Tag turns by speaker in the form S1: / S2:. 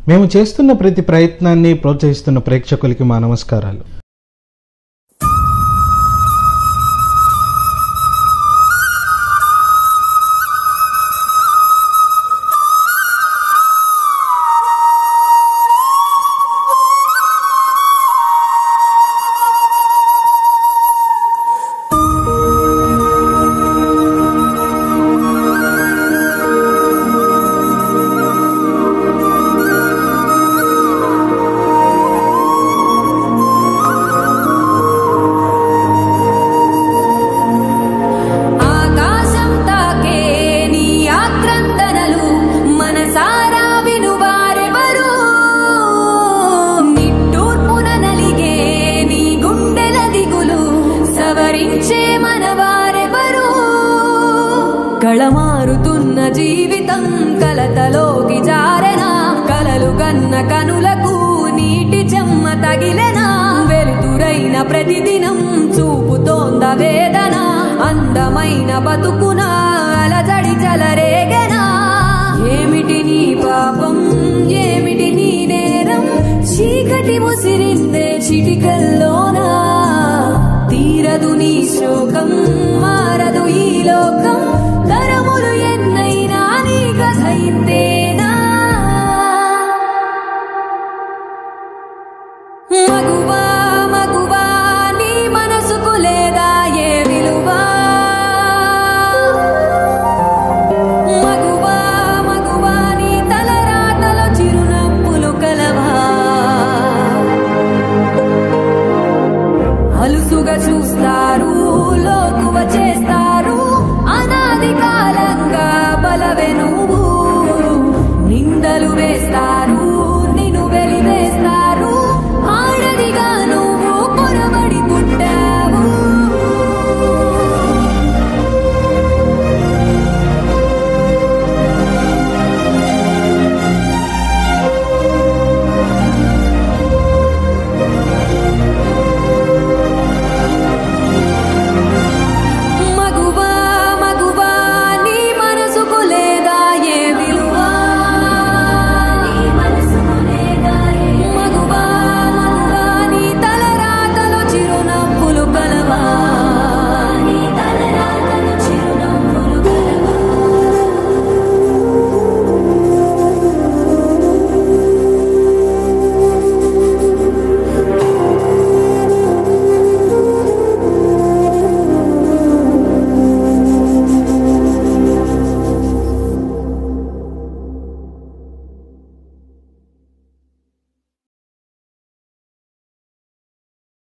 S1: మేము చేస్తున్న ప్రతి ప్రయత్నాన్ని ప్రోత్సహిస్తున్న ప్రేక్షకులకి మా నమస్కారాలు
S2: ఆకాశం తాకే నీ ఆక్రందనలు మనసారా వినువారెవరు నిట్టూర్పున నలిగే నీ గుండెల దిగులు సవరించే మనవారెవరు కళమారుతున్న జీవితం కలతలోకి జారెనా కలలు కన్న కనులకు నీటి చెమ్మ తగిలెనా వెలుతురైన ప్రతిదినం చూపుతోంద వేదన అందమైన బతుకున అలజడి చలరేగెనా ఏమిటి నీ పాపం ఏమిటి నీ నేరం చీకటి ముసిరిందే చిటికల్లోనా తీరదు నీ శోకం మారదు ఈ లోకం తరములు ఎన్నైనా నీ కథ ఇంతేనా మగువా మగువా నీ మనసుకు లేదా ఏ విలువా మగువా మగువా నీ తలరాతలో చిరునవ్వులు కలవా అలుసుగా చూస్తారు లోకువ చేస్తారు అనాది కాలంగా బలవే నువ్వు నిందలు వేస్తారు